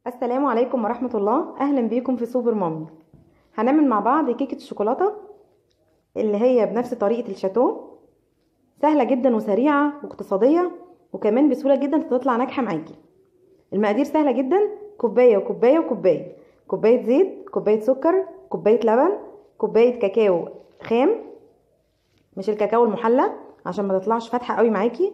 السلام عليكم ورحمة الله أهلا بيكم في سوبر مامي هنعمل مع بعض كيكة الشوكولاتة اللي هي بنفس طريقة الشاتو سهلة جدا وسريعة واقتصادية وكمان بسهولة جدا تطلع ناجحة معاكي المقادير سهلة جدا كوباية وكوباية وكوباية كوباية زيت كوباية سكر كوباية لبن كوباية كاكاو خام مش الكاكاو المحلى عشان ما تطلعش فاتحة قوي معاكي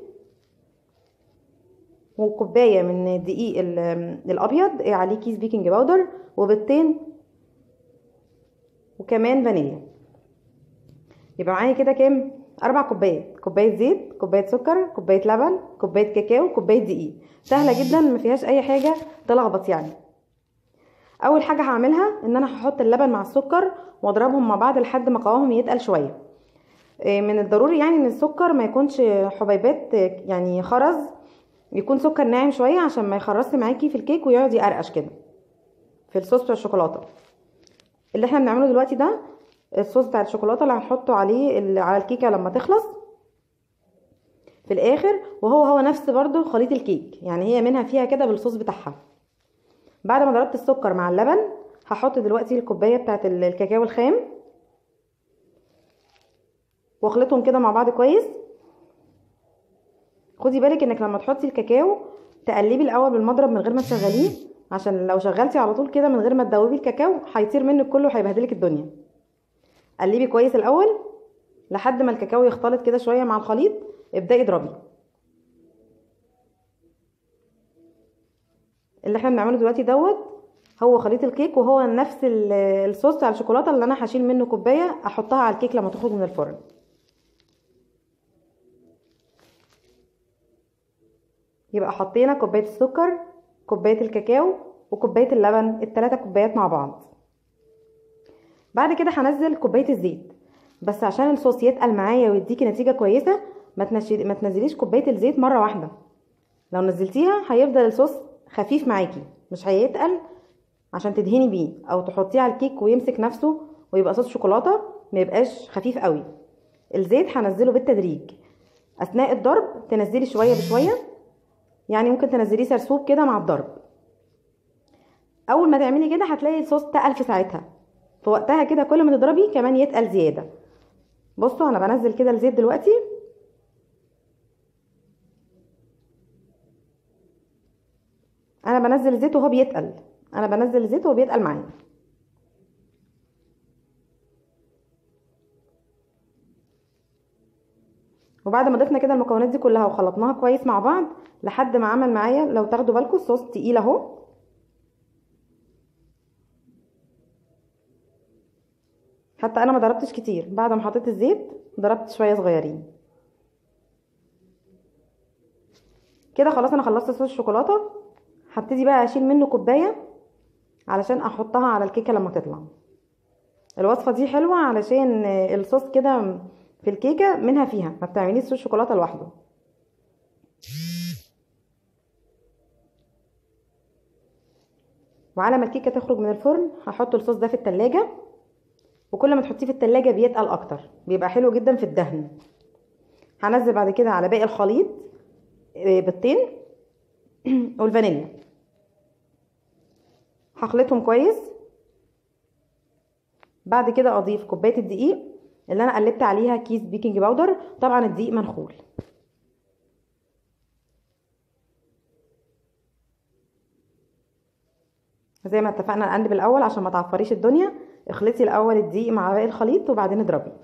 وكوبايه من الدقيق الابيض عليه كيس بيكنج باودر وبيضتين وكمان فانيليا يبقى معايا كده كام اربع كوبايات كوبايه زيت كوبايه سكر كوبايه لبن كوبايه كاكاو كوبايه دقيق سهله جدا ما فيهاش اي حاجه تلخبط يعني اول حاجه هعملها ان انا هحط اللبن مع السكر واضربهم مع بعض لحد ما قوامهم يتقل شويه من الضروري يعني ان السكر ما يكونش حبيبات يعني خرز يكون سكر ناعم شويه عشان ما يخرصش معاكي في الكيك ويقعد يقرقش كده في الصوص بتاع الشوكولاته اللي احنا بنعمله دلوقتي ده الصوص بتاع الشوكولاته اللي هنحطه عليه على الكيكه لما تخلص في الاخر وهو هو نفس برضو خليط الكيك يعني هي منها فيها كده بالصوص بتاعها بعد ما ضربت السكر مع اللبن هحط دلوقتي الكوبايه بتاعت الكاكاو الخام واخلطهم كده مع بعض كويس خدي بالك انك لما تحطي الكاكاو تقلبي الاول بالمضرب من غير ما تشغليه عشان لو شغلتي على طول كده من غير ما تدوبي الكاكاو هيطير منك كله وهيبهدلك الدنيا قلبي كويس الاول لحد ما الكاكاو يختلط كده شويه مع الخليط ابداي اضربي اللي احنا بنعمله دلوقتي دوت هو خليط الكيك وهو نفس الصوص بتاع الشوكولاته اللي انا هشيل منه كوبايه احطها على الكيك لما تخرج من الفرن يبقى حطينا كوبايه السكر كوبايه الكاكاو وكوبايه اللبن التلاتة كوبايات مع بعض بعد كده هنزل كوبايه الزيت بس عشان الصوص يتقل معايا ويديكي نتيجه كويسه ما تنشي... ما تنزليش كوبايه الزيت مره واحده لو نزلتيها هيفضل الصوص خفيف معاكي مش هيتقل عشان تدهني بيه او تحطيه على الكيك ويمسك نفسه ويبقى صوص شوكولاته ما يبقاش خفيف قوي الزيت هنزله بالتدريج اثناء الضرب تنزلي شويه بشويه يعني ممكن تنزليه سرسوب كده مع الضرب اول ما تعملي كده هتلاقي الصوص تقل في ساعتها في وقتها كده كل ما تضربي كمان يتقل زياده بصوا انا بنزل كده الزيت دلوقتي انا بنزل الزيت وهو بيتقل انا بنزل الزيت وهو بيتقل معايا وبعد ما ضفنا كده المكونات دي كلها وخلطناها كويس مع بعض لحد ما عمل معايا لو تاخدوا بالكم الصوص تقيل اهو حتى انا ما ضربتش كتير بعد ما حطيت الزيت ضربت شويه صغيرين كده خلاص انا خلصت صوص الشوكولاته هبتدي بقى اشيل منه كوبايه علشان احطها على الكيكه لما تطلع الوصفه دي حلوه علشان الصوص كده في الكيكه منها فيها ما بتعمليش صوص شوكولاته لوحده وعلى ما الكيكه تخرج من الفرن هحط الصوص ده في التلاجة وكل ما تحطيه في التلاجة بيتقل اكتر بيبقى حلو جدا في الدهن هنزل بعد كده على باقي الخليط بيضتين والفانيليا هخلطهم كويس بعد كده اضيف كوبايه الدقيق اللي انا قلبت عليها كيس بيكنج باودر طبعا الدقيق منخول زي ما اتفقنا نقلب الاول عشان ما تعفريش الدنيا اخلطي الاول الدقيق مع باقي الخليط وبعدين اضربي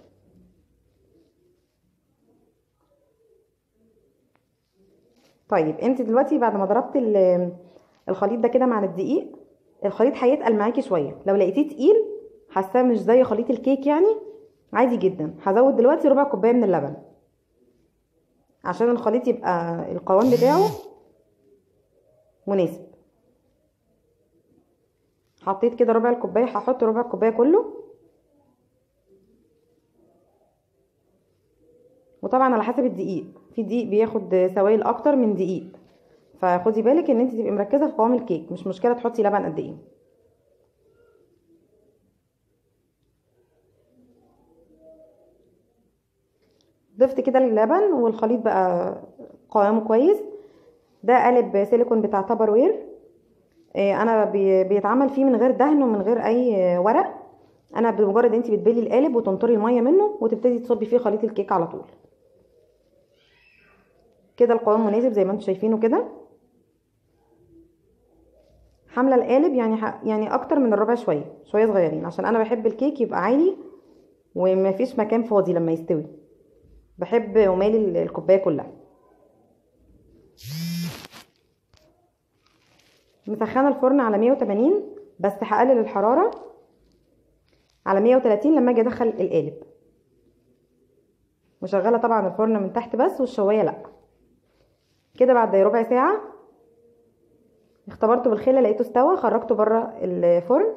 طيب انت دلوقتي بعد ما ضربت الخليط ده كده مع الدقيق الخليط هيتقل معاكي شويه لو لقيتيه تقيل حاساه مش زي خليط الكيك يعني عادي جدا هزود دلوقتي ربع كوبايه من اللبن عشان الخليط يبقى القوام بتاعه مناسب حطيت كده ربع الكوبايه هحط ربع الكوبايه كله وطبعا على حسب الدقيق في دقيق بياخد سوائل اكتر من دقيق فخدي بالك ان انت تبقي مركزه في قوام الكيك مش مشكله تحطي لبن قد ايه ضفت كده اللبن والخليط بقى قوامه كويس ده قالب سيليكون بتاع تابر وير آه، انا بي- بيتعمل فيه من غير دهن ومن غير اي آه، ورق انا بمجرد انت بتبلي القالب وتنطري الميه منه وتبتدي تصبي فيه خليط الكيك على طول كده القوام مناسب زي ما انتم شايفينه كده حامله القالب يعني ح... يعني اكتر من الربع شويه شويه صغيرين عشان انا بحب الكيك يبقى عالي ومفيش مكان فاضي لما يستوي بحب امالي ال- الكوبايه كلها مسخنه الفرن على 180 بس هقلل الحراره على 130 لما اجي ادخل القالب مشغله طبعا الفرن من تحت بس والشوايه لا كده بعد ربع ساعه اختبرته بالخله لقيته استوى خرجته بره الفرن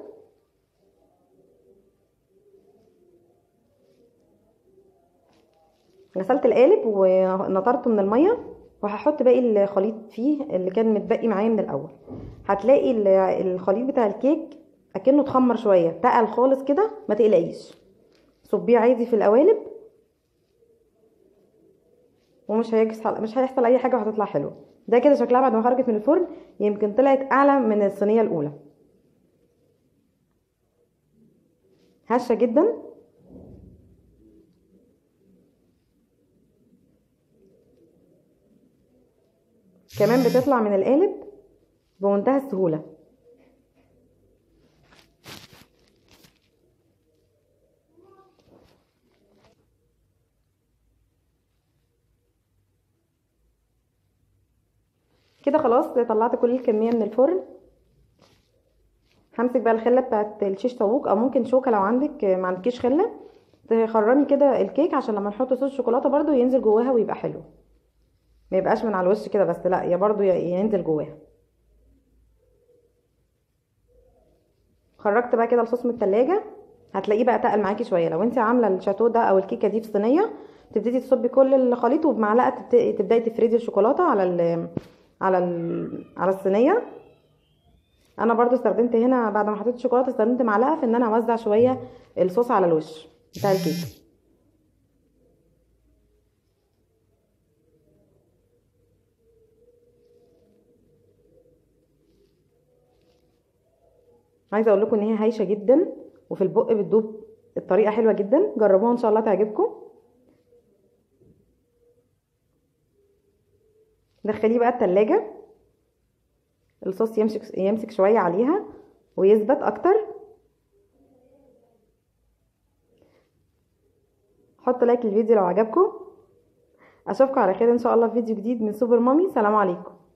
غسلت القالب ونطرته من الميه وهحط باقي الخليط فيه اللي كان متبقي معايا من الاول هتلاقي ال- الخليط بتاع الكيك اكنه اتخمر شويه تقل خالص كده ما تقلقيش صبيه عادي في القوالب ومش هيحصل مش هيحصل اي حاجه وهتطلع حلوه ده كده شكلها بعد ما خرجت من الفرن يمكن طلعت اعلى من الصينيه الاولى هشه جدا كمان بتطلع من القالب بمنتهى السهوله كده خلاص طلعت كل الكميه من الفرن همسك بقى الخله بتاعت الشيش طاووق او ممكن شوكه لو عندك ما عندكيش خله تخرمي كده الكيك عشان لما نحط صوص شوكولاته برضو ينزل جواها ويبقى حلو ما يبقاش من على الوش كده بس لا يا برضو ي- ينزل جواها خرجت بقى كده الصوص من التلاجة هتلاقيه بقى تقل معاكي شويه لو انت عامله الشاتو ده او الكيكه دي في صينيه تبتدي تصبي كل الخليط وبمعلقه تبت- تبداي تفردي الشوكولاته على ال على ال على الصينيه انا برضو استخدمت هنا بعد ما حطيت الشوكولاته استخدمت معلقه في ان انا اوزع شويه الصوص على الوش بتاع الكيك عايزه اقول لكم ان هي هايشه جدا وفي البق بتدوب الطريقه حلوه جدا جربوها ان شاء الله تعجبكم دخليه بقى التلاجة الصوص يمسك يمسك شويه عليها ويثبت اكتر حطوا لايك للفيديو لو عجبكم اشوفكم على خير ان شاء الله في فيديو جديد من سوبر مامي سلام عليكم